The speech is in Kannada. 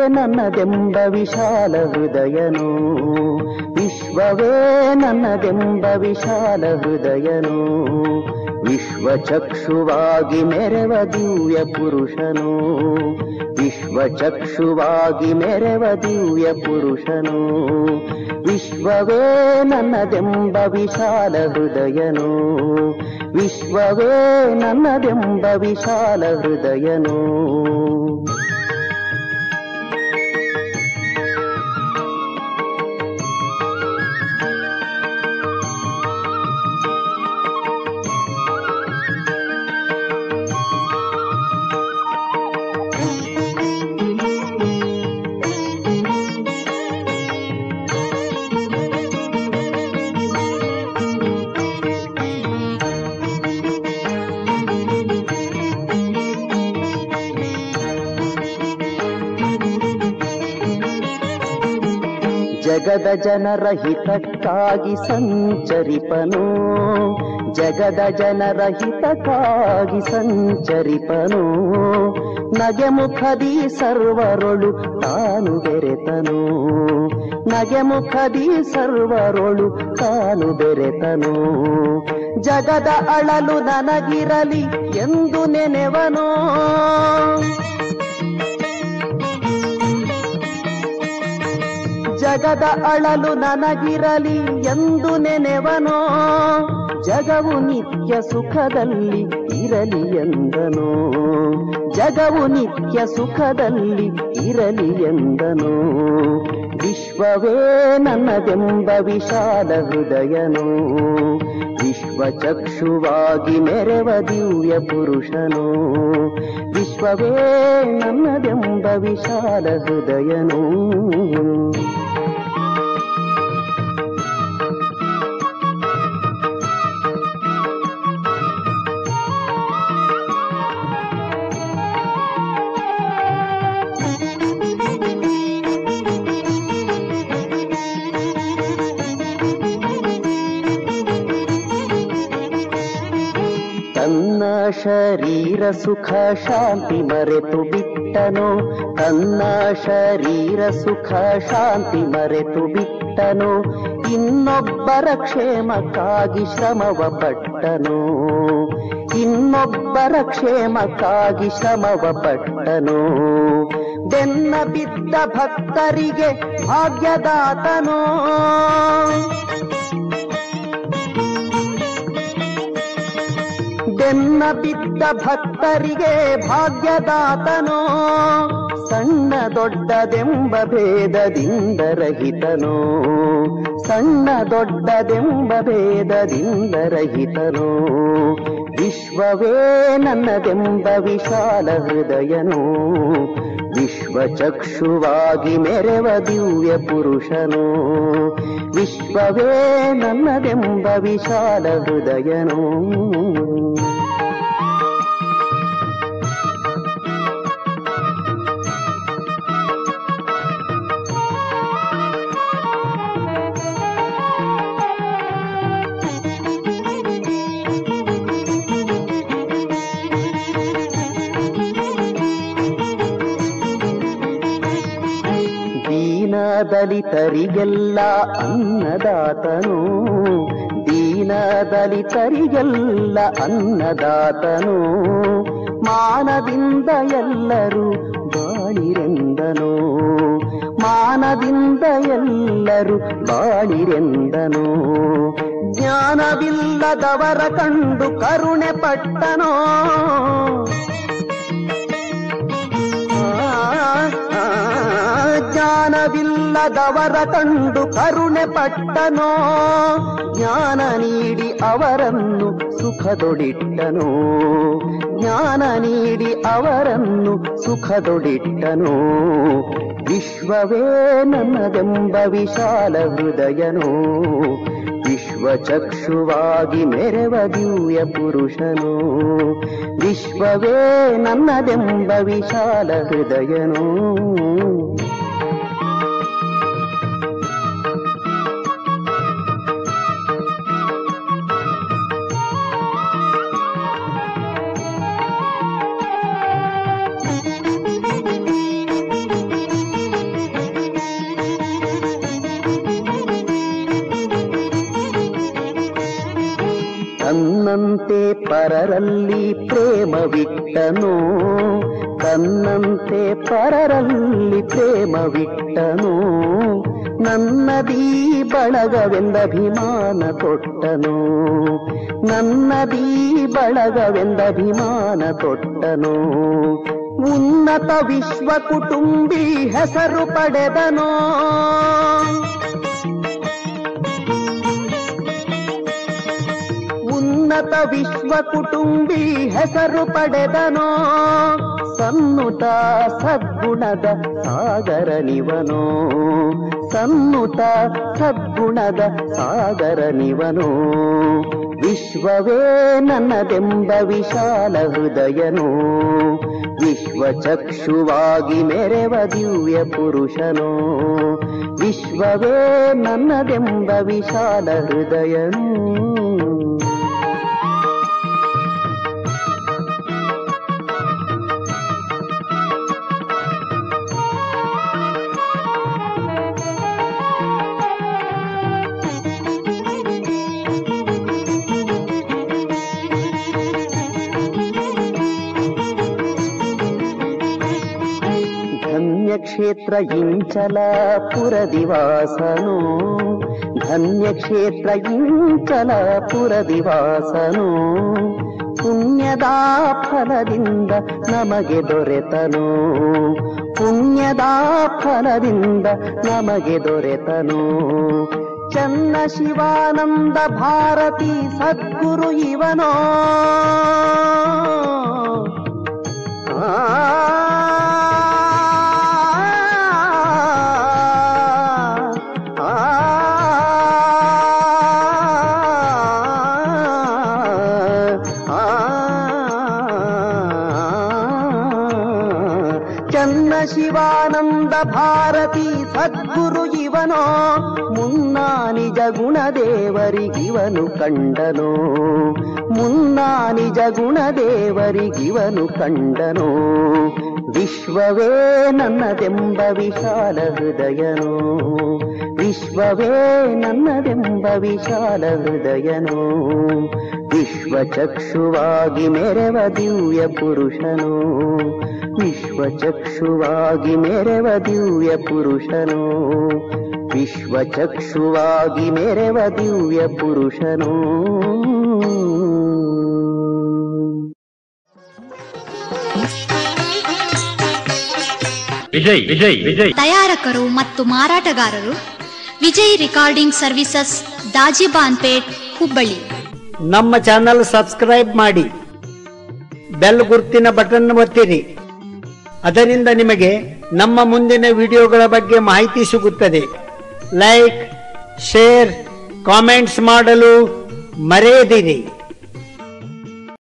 ನನ್ನದೆಂಬ ವಿಶಾಲ ಹೃದಯನು ವಿಶ್ವವೇ ನನ್ನದೆಂಬ ವಿಶಾಲ ಹೃದಯನು ವಿಶ್ವಚಕ್ಷುವಾಗಿ ಮೆರವ ದಿವ್ಯ ಪುರುಷನು ವಿಶ್ವಚಕ್ಷುವಾಗಿ ಮೆರವ ದಿವ್ಯ ಪುರುಷನು ವಿಶ್ವವೇ ನನ್ನದೆಂಬ ವಿಶಾಲ ಹೃದಯನು ವಿಶ್ವವೇ ನನ್ನದೆಂಬ ವಿಶಾಲ ಹೃದಯನು ಜಗದ ಜನರ ಹಿತಕ್ಕಾಗಿ ಸಂಚರಿಪನು ಜಗದ ಜನರ ಹಿತಕ್ಕಾಗಿ ಸಂಚರಿಪನು ನಗೆ ಮುಖದಿ ಸರ್ವರೊಳು ತಾನು ಬೆರೆತನು ನಗೆ ಮುಖದಿ ಸರ್ವರೊಳು ತಾನು ಬೆರೆತನು ಜಗದ ಅಳಲು ನನಗಿರಲಿ ಎಂದು ನೆನೆವನೋ ಜಗದ ಅಳಲು ನನಗಿರಲಿ ಎಂದು ನೆನೆವನೋ ಜಗವು ನಿತ್ಯ ಸುಖದಲ್ಲಿ ಇರಲಿ ಎಂದನು ಜಗವು ನಿತ್ಯ ಸುಖದಲ್ಲಿ ಇರಲಿ ಎಂದನು ವಿಶ್ವವೇ ನನ್ನದೆಂಬ ವಿಶಾಲ ಹೃದಯನು ವಿಶ್ವಚಕ್ಷುವಾಗಿ ಮೆರವ ದಿವ್ಯ ಪುರುಷನು ವಿಶ್ವವೇ ನನ್ನದೆಂಬ ವಿಶಾಲ ಹೃದಯನು ತನ್ನ ಶರೀರ ಸುಖ ಶಾಂತಿ ಮರೆತು ಬಿಟ್ಟನು ತನ್ನ ಶರೀರ ಸುಖ ಶಾಂತಿ ಮರೆತು ಬಿಟ್ಟನು ಇನ್ನೊಬ್ಬರ ಕ್ಷೇಮಕ್ಕಾಗಿ ಶ್ರಮವ ಪಟ್ಟನು ಇನ್ನೊಬ್ಬರ ಕ್ಷೇಮಕ್ಕಾಗಿ ಶ್ರಮವ ಪಟ್ಟನು ಬೆನ್ನ ಬಿದ್ದ ಭಕ್ತರಿಗೆ ಭಾಗ್ಯದಾತನು ಬೆನ್ನ ಬಿದ್ದ ಭಕ್ತರಿಗೆ ಭಾಗ್ಯದಾತನೋ ಸಣ್ಣ ದೊಡ್ಡದೆಂಬ ಭೇದದಿಂದ ರಹಿತನೋ ಸಣ್ಣ ದೊಡ್ಡದೆಂಬ ಭೇದದಿಂದ ರಹಿತನೋ ವಿಶ್ವವೇ ನನ್ನದೆಂಬ ವಿಶಾಲ ಹೃದಯನು ವಿಶ್ವಚಕ್ಷುವಾಗಿ ಮೆರವ ದಿವ್ಯ ಪುರುಷನು ವಿಶ್ವವೇ ನನ್ನದೆಂಬ ವಿಶಾಲ ಹೃದಯನು ದೀನ ದಲಿತರಿಗೆಲ್ಲ ಅನ್ನದಾತನು ದೀನ ದಲಿತರಿಗೆಲ್ಲ ಅನ್ನದಾತನು ಮಾನದಿಂದ ಎಲ್ಲರೂ ಬಾಳಿರೆಂದನು ಮಾನದಿಂದ ಎಲ್ಲರೂ ಬಾಳಿರೆಂದನು ಜ್ಞಾನವಿಲ್ಲದವರ ಕಂಡು ಕರುಣೆ ಪಟ್ಟನೋ ಜ್ಞಾನವಿಲ್ಲದವರ ಕಂಡು ಕರುಣೆ ಪಟ್ಟನೋ ಜ್ಞಾನ ನೀಡಿ ಅವರನ್ನು ಸುಖದೊಡಿಟ್ಟನು ಜ್ಞಾನ ನೀಡಿ ಅವರನ್ನು ಸುಖದೊಡಿಟ್ಟನು ವಿಶ್ವವೇ ನನ್ನದೆಂಬ ವಿಶಾಲ ಹೃದಯನು ವಿಶ್ವಚಕ್ಷುವಾಗಿ ಮೆರವ ದಿವ್ಯ ಪುರುಷನು ವಿಶ್ವವೇ ನನ್ನದೆಂಬ ವಿಶಾಲ ಹೃದಯನು ತನ್ನಂತೆ ಪರರಲ್ಲಿ ಪ್ರೇಮವಿಟ್ಟನು ತನ್ನಂತೆ ಪರರಲ್ಲಿ ಪ್ರೇಮವಿಟ್ಟನು ನನ್ನದೀ ಬಳಗವೆಂದಭಿಮಾನ ತೊಟ್ಟನು ನನ್ನದೀ ಬಳಗವೆಂದಭಿಮಾನ ತೊಟ್ಟನು ಉನ್ನತ ವಿಶ್ವ ಕುಟುಂಬಿ ಹೆಸರು ಪಡೆದನೋ ಉನ್ನತ ವಿಶ್ವ ಕುಟುಂಬಿ ಹೆಸರು ಪಡೆದನೋ ಸನ್ನುತ ಸದ್ಗುಣದ ಸಾಗರನಿವನೋ ಸನ್ನುತ ಸದ್ಗುಣದ ಸಾಗರನಿವನೋ ವಿಶ್ವವೇ ನನ್ನದೆಂಬ ವಿಶಾಲ ಹೃದಯನೋ ವಿಶ್ವಚಕ್ಷುವಾಗಿ ಮೆರೆವ ದಿವ್ಯ ಪುರುಷನೋ ವಿಶ್ವವೇ ನನ್ನದೆಂಬ ವಿಶಾಲ ಹೃದಯನೋ ಧನ್ಯಕ್ಷೇತ್ರ ಇಂಚಲಪುರದಿವಾಸನು ಧನ್ಯಕ್ಷೇತ್ರ ಇಂಚಲಪುರದಿವಾಸನು ಪುಣ್ಯದ ಫಲದಿಂದ ನಮಗೆ ದೊರೆತನು ಪುಣ್ಯದ ಫಲದಿಂದ ನಮಗೆ ದೊರೆತನು ಚನ್ನ ಶಿವಾನಂದ ಭಾರತಿ ಸದ್ಗುರು ಇವನೋ ಆ ಚನ್ನ ಶಿವಾನಂದ ಭಾರತಿ ಸದ್ಗುರು ಇವನೋ ಮುನ್ನಾ ನಿಜ ಗುಣದೇವರಿಗಿವನು ಕಂಡನೋ ಮುನ್ನಾ ನಿಜ ಗುಣದೇವರಿಗಿವನು ಕಂಡನೋ ವಿಶ್ವವೇ ನನ್ನದೆಂಬ ವಿಶಾಲ ಹೃದಯನೋ ವಿಶ್ವವೇ ನನ್ನದೆಂಬ ವಿಶಾಲ ಹೃದಯನೋ ವಿಶ್ವಚಕ್ಷುವಾಗಿ ಮೆರೆವ ದಿವ್ಯ ಪುರುಷನೋ ವಿಶ್ವಚಕ್ಷುವಾಗಿ ಮೆರೆವ ದಿವ್ಯ ಪುರುಷನೋ ವಿಶ್ವಚಕ್ಷುವಾಗಿ ಮೆರೆವ ದಿವ್ಯ ಪುರುಷನೋ ವಿಜಯ್ ವಿಜಯ್ ವಿಜಯ್ ತಯಾರಕರು ಮತ್ತು ಮಾರಾಟಗಾರರು ವಿಜಯ್ ರಿಕಾರ್ಡಿಂಗ್ ಸರ್ವಿಸಸ್ ದಾಜಿಬಾನ್ಪೇಟ್ ಹುಬ್ಬಳ್ಳಿ ನಮ್ಮ ಚಾನಲ್ ಸಬ್ಸ್ಕ್ರೈಬ್ ಮಾಡಿ ಬೆಲ್ ಗುರ್ತಿನ ಬಟನ್ ಒತ್ತಿರಿ ಅದರಿಂದ ನಿಮಗೆ ನಮ್ಮ ಮುಂದಿನ ವಿಡಿಯೋಗಳ ಬಗ್ಗೆ ಮಾಹಿತಿ ಸಿಗುತ್ತದೆ ಲೈಕ್ ಶೇರ್ ಕಾಮೆಂಟ್ಸ್ ಮಾಡಲು ಮರೆಯದಿರಿ